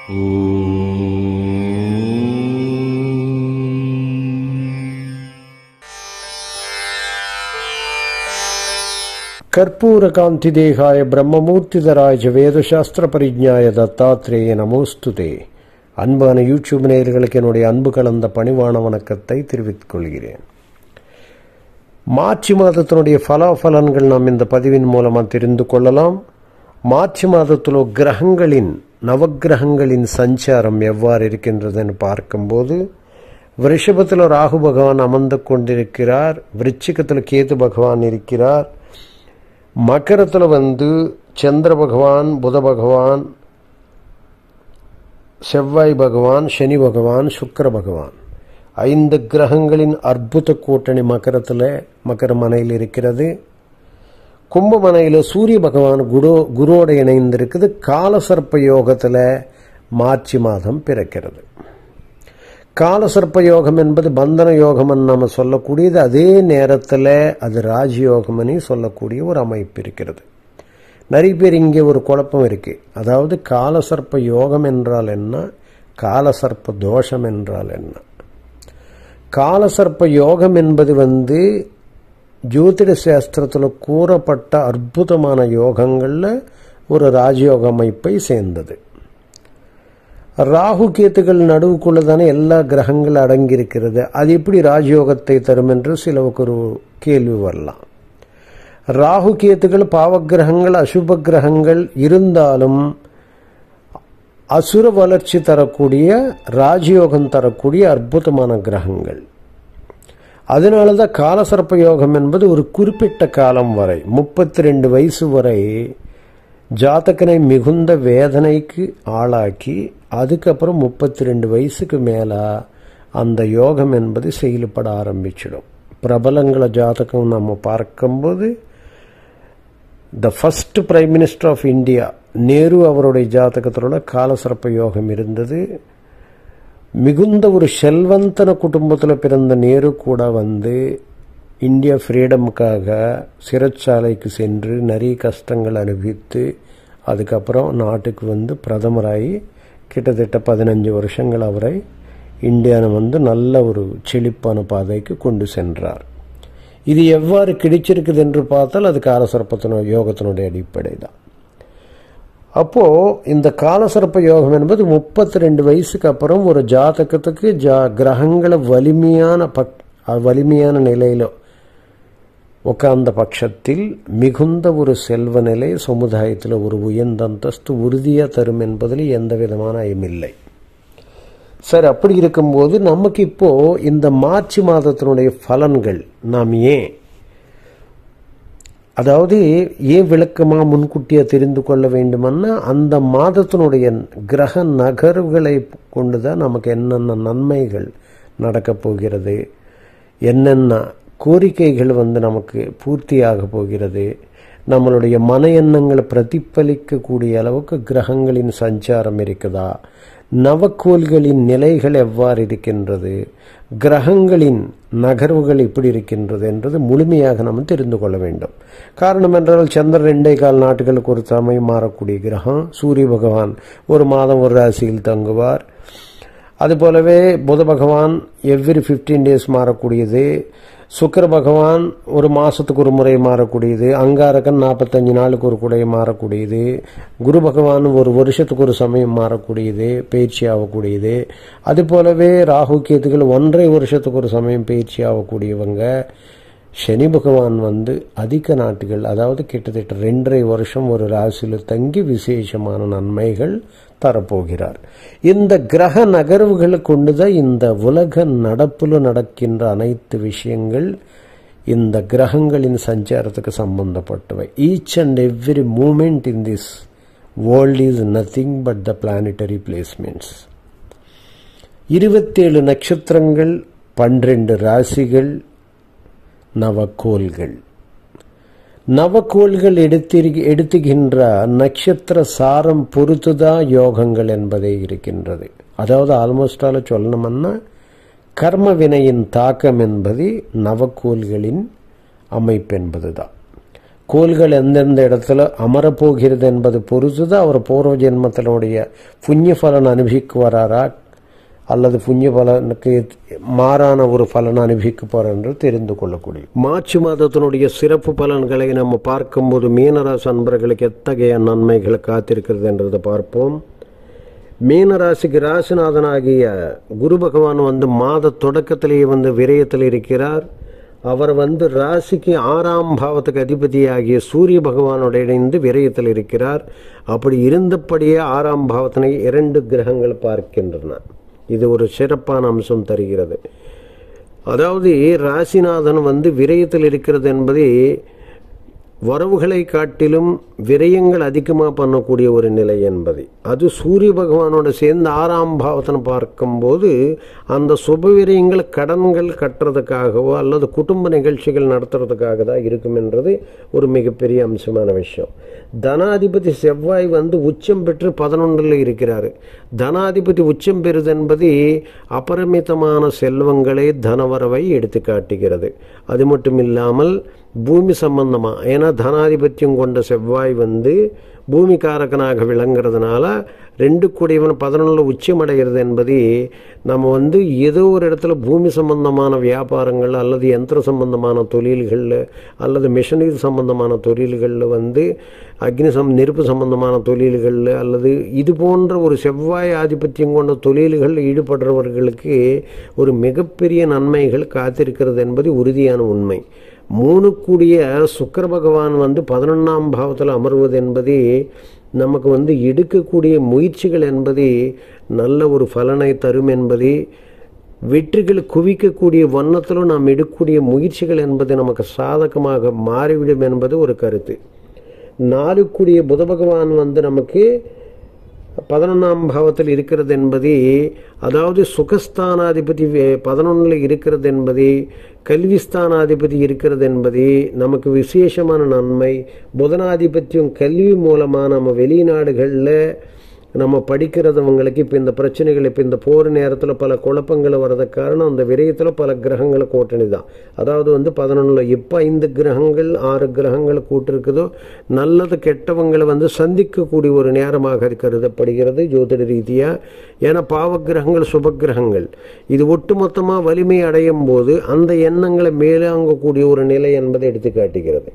ಕರ್ಪೂರಕಾಂತಿದೇಹಾಯ பிரம்மமூர்த்திதராஜ வேதசாஸ்திர பரிஜாய தத்தாத்ரேய நமோஸ்துதே அன்பான யூடியூப் நேயர்களுக்கு என்னுடைய அன்பு கலந்த பணிவான வணக்கத்தை தெரிவித்துக் கொள்கிறேன் மார்ச் மாதத்தினுடைய பலாபலன்கள் நாம் இந்த பதிவின் மூலமாக தெரிந்து கொள்ளலாம் மார்ச் மாதத்தில் கிரகங்களின் நவக்கிரகங்களின் சஞ்சாரம் எவ்வாறு இருக்கின்றதுன்னு பார்க்கும்போது விருஷபத்தில் ராகு பகவான் அமர்ந்து கொண்டிருக்கிறார் விருச்சிகத்தில் கேது பகவான் இருக்கிறார் மகரத்தில் வந்து சந்திர பகவான் புத பகவான் செவ்வாய் பகவான் சனி பகவான் சுக்கர பகவான் ஐந்து கிரகங்களின் அற்புத கூட்டணி மகரத்தில் மகர மனையில் இருக்கிறது கும்பமனையில் சூரிய பகவான் குரு குருவோட இணைந்திருக்குது காலசர்ப்ப யோகத்தில் மார்ச் மாதம் பிறக்கிறது காலசர்ப்ப யோகம் என்பது பந்தன யோகம்னு நம்ம சொல்லக்கூடியது அதே நேரத்தில் அது ராஜயோகம்னு சொல்லக்கூடிய ஒரு அமைப்பு இருக்கிறது நிறைய பேர் இங்கே ஒரு குழப்பம் இருக்கு அதாவது காலசர்ப்ப யோகம் என்றால் என்ன காலசர்ப்ப தோஷம் என்றால் என்ன காலசர்ப்ப யோகம் என்பது வந்து ஜோதிட சாஸ்திரத்தில் கூறப்பட்ட அற்புதமான யோகங்களில் ஒரு ராஜயோக அமைப்பை சேர்ந்தது ராகு கேத்துக்கள் நடுவுக்குள்ள தானே எல்லா கிரகங்கள் அடங்கியிருக்கிறது அது எப்படி ராஜயோகத்தை தரும் என்று சிலவுக்கு ஒரு கேள்வி வரலாம் ராகு கேத்துக்கள் பாவக்கிரகங்கள் அசுப கிரகங்கள் இருந்தாலும் அசுர வளர்ச்சி தரக்கூடிய ராஜயோகம் தரக்கூடிய அற்புதமான கிரகங்கள் அதனால தான் காலசர்ப்ப யோகம் என்பது ஒரு குறிப்பிட்ட காலம் வரை முப்பத்தி ரெண்டு வயசு வரை ஜாதகனை மிகுந்த வேதனைக்கு ஆளாக்கி அதுக்கப்புறம் முப்பத்தி ரெண்டு வயசுக்கு மேலே அந்த யோகம் என்பது செயல்பட ஆரம்பிச்சிடும் பிரபலங்கள ஜாதகம் நம்ம பார்க்கும்போது the first prime minister of India Nehru அவருடைய ஜாதகத்திலோட காலசிறப்பு யோகம் இருந்தது மிகுந்த ஒரு செல்வந்தன குடும்பத்தில் பிறந்த நேரு கூட வந்து இந்தியா ஃப்ரீடமுக்காக சிறைச்சாலைக்கு சென்று நிறைய கஷ்டங்கள் அனுபவித்து அதுக்கப்புறம் நாட்டுக்கு வந்து பிரதமராகி கிட்டத்தட்ட பதினஞ்சு வருஷங்கள் அவரை இந்தியாவை வந்து நல்ல ஒரு செழிப்பான பாதைக்கு கொண்டு சென்றார் இது எவ்வாறு கிடைச்சிருக்குது என்று பார்த்தால் அது காலசர்ப்பத்தின யோகத்தினுடைய அடிப்படை தான் அப்போ இந்த காலசர்ப்ப யோகம் என்பது முப்பத்தி ரெண்டு வயசுக்கு அப்புறம் ஒரு ஜாதகத்துக்கு ஜா கிரகங்களை வலிமையான பக் வலிமையான நிலையில உட்கார்ந்த பட்சத்தில் மிகுந்த ஒரு செல்வ நிலை சமுதாயத்தில் ஒரு உயர்ந்த அந்தஸ்து உறுதியாக தரும் என்பதில் எந்த விதமான ஐயமில்லை சார் அப்படி இருக்கும்போது நமக்கு இப்போ இந்த மார்ச் மாதத்தினுடைய பலன்கள் நாம் ஏன் அதாவது ஏன் விளக்கமாக முன்கூட்டியாக தெரிந்து கொள்ள வேண்டுமன்னா அந்த மாதத்தினுடைய கிரக நகர்வுகளை கொண்டு தான் நமக்கு என்னென்ன நன்மைகள் நடக்கப் போகிறது என்னென்ன கோரிக்கைகள் வந்து நமக்கு பூர்த்தியாக போகிறது நம்மளுடைய மன எண்ணங்களை பிரதிபலிக்கக்கூடிய அளவுக்கு கிரகங்களின் சஞ்சாரம் இருக்குதா நவக்கோள்களின் நிலைகள் எவ்வாறு இருக்கின்றது கிரகங்களின் நகர்வுகள் எப்படி இருக்கின்றது என்றது முழுமையாக நம்ம தெரிந்து கொள்ள வேண்டும் காரணம் என்றால் சந்திரன் ரெண்டே கால் நாட்டுகளுக்கு ஒரு சமயம் மாறக்கூடிய கிரகம் சூரிய பகவான் ஒரு மாதம் ஒரு ராசியில் தங்குவார் அதுபோலவே புத பகவான் எவ்ரி ஃபிஃப்டீன் டேஸ் மாறக்கூடியது சுக்கர பகவான் ஒரு மாதத்துக்கு ஒரு முறை மாறக்கூடியது அங்காரகன் நாற்பத்தஞ்சு நாளுக்கு ஒரு குடைய மாறக்கூடியது குரு பகவான் ஒரு வருஷத்துக்கு ஒரு சமயம் மாறக்கூடியது பயிற்சி ஆகக்கூடியது அது போலவே ராகு கேத்துக்கள் ஒன்றரை வருஷத்துக்கு ஒரு சமயம் பயிற்சி ஆகக்கூடியவங்க சனி பகவான் வந்து அதிக நாட்டுகள் அதாவது கிட்டத்தட்ட ரெண்டரை வருஷம் ஒரு ராசியில் தங்கி விசேஷமான நன்மைகள் தரப்போகிறார் இந்த கிரக நகர்வுகளை கொண்டுதான் இந்த உலக நடப்புல நடக்கின்ற அனைத்து விஷயங்கள் இந்த கிரகங்களின் சஞ்சாரத்துக்கு சம்பந்தப்பட்டவை each and every moment in this world is nothing but the planetary placements இருபத்தேழு நட்சத்திரங்கள் பன்னிரண்டு ராசிகள் நவக்கோள்கள் நவக்கோள்கள் எடுத்திரு எடுத்துகின்ற நட்சத்திர சாரம் பொறுத்துதான் யோகங்கள் என்பதே இருக்கின்றது அதாவது ஆல்மோஸ்டால சொல்லணும்னா கர்ம வினையின் தாக்கம் என்பது நவக்கோள்களின் அமைப்பு என்பதுதான் கோள்கள் எந்தெந்த இடத்துல அமரப்போகிறது என்பது பொறுத்து தான் அவர் பூர்வ ஜென்மத்தினுடைய புண்ணிய பலன் அனுபவிக்கு வராரா அல்லது புண்ணிய பலனுக்கு மாறான ஒரு பலன் அனுபவிக்க போறார் என்று தெரிந்து கொள்ளக்கூடிய மார்ச் மாதத்தினுடைய சிறப்பு பலன்களை நம்ம பார்க்கும்போது மீனராசி அன்பர்களுக்கு எத்தகைய நன்மைகள் காத்திருக்கிறது என்றதை பார்ப்போம் மீனராசிக்கு ராசிநாதனாகிய குரு பகவான் வந்து மாத தொடக்கத்திலேயே வந்து விரயத்தில் இருக்கிறார் அவர் வந்து ராசிக்கு ஆறாம் பாவத்துக்கு அதிபதியாகிய சூரிய பகவானோட இணைந்து விரயத்தில் இருக்கிறார் அப்படி இருந்தபடியே ஆறாம் பாவத்தினை இரண்டு கிரகங்கள் பார்க்கின்றன இது ஒரு சிறப்பான அம்சம் தருகிறது அதாவது ராசிநாதன் வந்து விரயத்தில் இருக்கிறது என்பது வரவுகளை காட்டிலும் விரயங்கள் அதிகமாக பண்ணக்கூடிய ஒரு நிலை என்பது அது சூரிய பகவானோட சேர்ந்து ஆறாம் பாவத்தனை பார்க்கும்போது அந்த சுப விரயங்கள் கடன்கள் கட்டுறதுக்காகவோ அல்லது குடும்ப நிகழ்ச்சிகள் நடத்துறதுக்காக தான் இருக்கும் என்றது ஒரு மிகப்பெரிய அம்சமான விஷயம் தனாதிபதி செவ்வாய் வந்து உச்சம் பெற்று பதினொன்றில் இருக்கிறார் தனாதிபதி உச்சம் பெறுது என்பது அபரிமிதமான செல்வங்களை தனவரவை எடுத்து காட்டுகிறது அது மட்டும் இல்லாமல் பூமி சம்பந்தமாக ஏன்னா தனாதிபத்தியம் கொண்ட செவ்வாய் வந்து பூமிகாரகனாக விளங்குறதுனால ரெண்டு கூடியவன் பதினொன்றில் உச்சமடைகிறது என்பது நம்ம வந்து ஏதோ ஒரு இடத்துல பூமி சம்பந்தமான வியாபாரங்கள் அல்லது யந்திர சம்பந்தமான தொழில்களில் அல்லது மிஷனரி சம்பந்தமான தொழில்களில் வந்து அக்னி சம் நெருப்பு சம்பந்தமான தொழில்களில் அல்லது இது போன்ற ஒரு செவ்வாய் ஆதிபத்தியம் கொண்ட தொழில்களில் ஈடுபடுறவர்களுக்கு ஒரு மிகப்பெரிய நன்மைகள் காத்திருக்கிறது என்பது உறுதியான உண்மை மூணு கூடிய சுக்கர பகவான் வந்து பதினொன்றாம் பாவத்தில் அமர்வது என்பது நமக்கு வந்து எடுக்கக்கூடிய முயற்சிகள் என்பது நல்ல ஒரு பலனை தரும் என்பது வெற்றிகள் குவிக்கக்கூடிய வண்ணத்திலும் நாம் எடுக்கக்கூடிய முயற்சிகள் என்பது நமக்கு சாதகமாக மாறிவிடும் என்பது ஒரு கருத்து நாலு கூடிய புத பகவான் வந்து நமக்கு பதினொன்றாம் பாவத்தில் இருக்கிறது என்பது அதாவது சுகஸ்தானாதிபதி பதினொன்றில் இருக்கிறது என்பது கல்விஸ்தானாதிபதி இருக்கிறது என்பது நமக்கு விசேஷமான நன்மை புதனாதிபத்தியம் கல்வி மூலமாக நம்ம வெளிநாடுகளில் நம்ம படிக்கிறதவங்களுக்கு இப்போ இந்த பிரச்சனைகள் இப்போ இந்த போர் நேரத்தில் பல குழப்பங்கள் வர்றதுக்கு காரணம் அந்த விரயத்தில் பல கிரகங்களை கூட்டணி தான் அதாவது வந்து பதினொன்றில் இப்போ ஐந்து கிரகங்கள் ஆறு கிரகங்கள் கூட்டிருக்குதோ நல்லது கெட்டவங்களை வந்து சந்திக்கக்கூடிய ஒரு நேரமாக கருதப்படுகிறது ஜோதிட ரீதியாக ஏன்னா பாவக்கிரகங்கள் சுபக்கிரகங்கள் இது ஒட்டுமொத்தமாக வலிமை அடையும் போது அந்த எண்ணங்களை மேலாங்கக்கூடிய ஒரு நிலை என்பதை எடுத்து காட்டுகிறது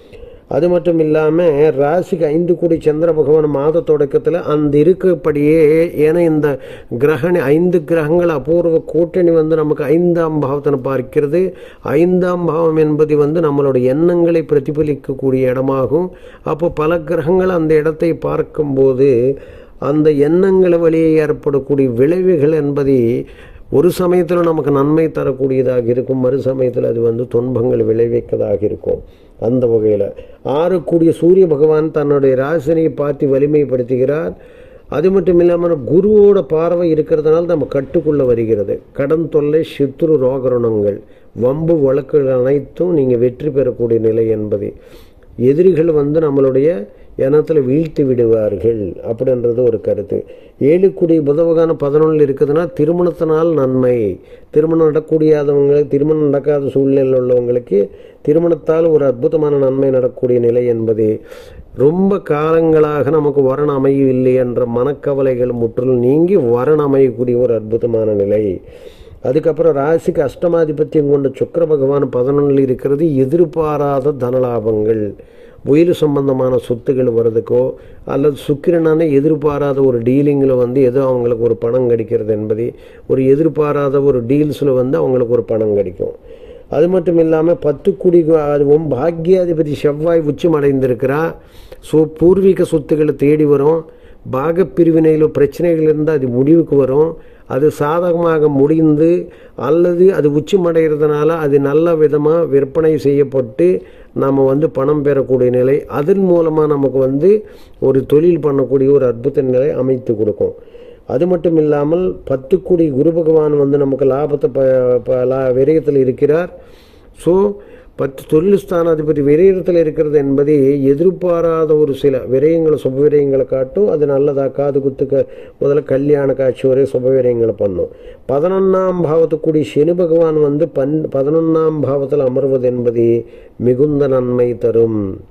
அது மட்டும் இல்லாமல் ராசிக்கு ஐந்து கோடி சந்திர பகவான் மாத தொடக்கத்தில் அந்த இருக்கப்படியே ஏன்னா இந்த கிரகணி ஐந்து கிரகங்கள் அபூர்வ கூட்டணி வந்து நமக்கு ஐந்தாம் பாவத்தினை பார்க்கிறது ஐந்தாம் பாவம் என்பது வந்து நம்மளுடைய எண்ணங்களை பிரதிபலிக்கக்கூடிய இடமாகும் அப்போ பல கிரகங்கள் அந்த இடத்தை பார்க்கும்போது அந்த எண்ணங்கள் வழியே ஏற்படக்கூடிய விளைவுகள் என்பதை ஒரு சமயத்தில் நமக்கு நன்மை தரக்கூடியதாக இருக்கும் மறு சமயத்தில் அது வந்து துன்பங்கள் விளைவிக்கதாக இருக்கும் அந்த வகையில் ஆறக்கூடிய சூரிய பகவான் தன்னுடைய ராசினியை பார்த்து வலிமைப்படுத்துகிறார் அது மட்டும் இல்லாமல் குருவோட பார்வை இருக்கிறதுனால நம்ம கட்டுக்குள்ளே வருகிறது கடன் தொல்லை சித்ரு ரோகரணங்கள் வம்பு வழக்குகள் அனைத்தும் நீங்கள் வெற்றி பெறக்கூடிய நிலை என்பது எதிரிகள் வந்து நம்மளுடைய இனத்தில் வீழ்த்தி விடுவார்கள் அப்படின்றது ஒரு கருத்து ஏழுக்குடி புதவகான பதினொன்றில் இருக்குதுன்னா திருமணத்தினால் நன்மை திருமணம் நடக்கூடியாதவங்க திருமணம் நடக்காத சூழ்நிலையில் உள்ளவங்களுக்கு திருமணத்தால் ஒரு அற்புதமான நன்மை நடக்கக்கூடிய நிலை என்பது ரொம்ப காலங்களாக நமக்கு வரன் அமையவில்லை என்ற மனக்கவலைகள் முற்றிலும் நீங்கி வரன் அமையக்கூடிய ஒரு அற்புதமான நிலை அதுக்கப்புறம் ராசிக்கு அஷ்டமாதிபத்தியம் கொண்ட சுக்கர பகவான் பதினொன்றில் இருக்கிறது எதிர்பாராத தனலாபங்கள் உயிர் சம்பந்தமான சொத்துகள் வர்றதுக்கோ அல்லது சுக்கிரனான எதிர்பாராத ஒரு டீலிங்கில் வந்து ஏதோ அவங்களுக்கு ஒரு பணம் கிடைக்கிறது என்பது ஒரு எதிர்பாராத ஒரு டீல்ஸில் வந்து அவங்களுக்கு ஒரு பணம் கிடைக்கும் அது மட்டும் இல்லாமல் பத்து குடி அதுவும் பாக்யாதிபதி செவ்வாய் உச்சம் அடைந்திருக்கிறா ஸோ பூர்வீக சொத்துக்களை தேடி வரும் பாகப்பிரிவினையில் பிரச்சனைகள் இருந்தால் அது முடிவுக்கு வரும் அது சாதகமாக முடிந்து அல்லது அது உச்சமடைகிறதுனால அது நல்ல விதமாக விற்பனை செய்யப்பட்டு நம்ம வந்து பணம் பெறக்கூடிய நிலை அதன் மூலமாக நமக்கு வந்து ஒரு தொழில் பண்ணக்கூடிய ஒரு அற்புத நிலை அமைத்து கொடுக்கும் அது மட்டும் இல்லாமல் பத்து கோடி குரு பகவான் வந்து நமக்கு லாபத்தை ப ப லா விரயத்தில் இருக்கிறார் ஸோ பத்து தொழில் ஸ்தானாதிபதி விரயத்தில் இருக்கிறது என்பதை எதிர்பாராத ஒரு சில விரயங்களை சுப விரயங்களை காட்டும் அது நல்லதாக காது குத்துக்க முதல்ல கல்யாண காட்சி வரை சுப விரயங்களை பண்ணும் பதினொன்றாம் பாவத்துக்குடி சனி பகவான் வந்து பன் பதினொன்றாம் பாவத்தில் அமர்வது என்பது மிகுந்த நன்மை தரும்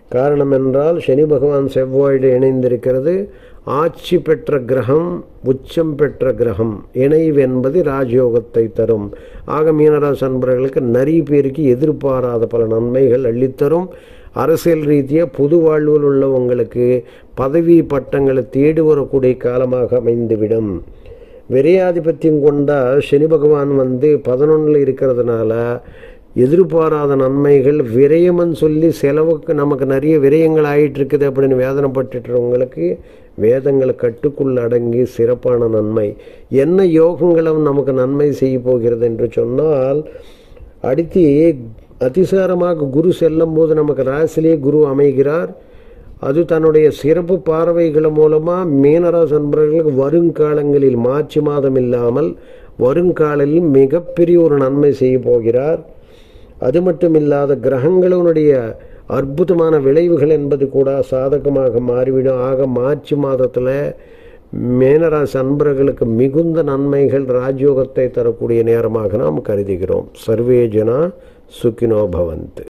காரணம் என்றால் சனி பகவான் செவ்வாயோடு இணைந்திருக்கிறது ஆட்சி பெற்ற கிரகம் உச்சம் பெற்ற கிரகம் இணைவு என்பது ராஜயோகத்தை தரும் ஆக மீனராசி அன்பர்களுக்கு நிறைய பேருக்கு எதிர்பாராத பல நன்மைகள் அள்ளித்தரும் அரசியல் ரீதியாக பொது வாழ்வில் உள்ளவங்களுக்கு பதவி பட்டங்களை தேடி வரக்கூடிய காலமாக அமைந்துவிடும் விரையாதிபத்தியம் கொண்ட சனி பகவான் வந்து பதினொன்றில் இருக்கிறதுனால எதிர்பாராத நன்மைகள் விரயம்னு சொல்லி செலவுக்கு நமக்கு நிறைய விரயங்கள் ஆகிட்டு இருக்குது அப்படின்னு வேதனைப்பட்டுறவங்களுக்கு வேதங்களை கட்டுக்குள் அடங்கி சிறப்பான நன்மை என்ன யோகங்களும் நமக்கு நன்மை செய்ய போகிறது என்று சொன்னால் அடுத்து அதிசாரமாக குரு செல்லும் போது நமக்கு ராசிலே குரு அமைகிறார் அது தன்னுடைய சிறப்பு பார்வைகள் மூலமாக மீனராசி நண்பர்களுக்கு வருங்காலங்களில் மார்ச் மாதம் இல்லாமல் வருங்காலில் மிகப்பெரிய ஒரு நன்மை செய்ய போகிறார் அது மட்டும் இல்லாத கிரகங்களுடைய அற்புதமான விளைவுகள் என்பது கூட சாதகமாக மாறிவிடும் ஆக மார்ச் மாதத்தில் மேனராசி அன்பர்களுக்கு மிகுந்த நன்மைகள் ராஜயோகத்தை தரக்கூடிய நேரமாக நாம் கருதுகிறோம் சர்வே ஜனா சுக்கினோ பவந்த்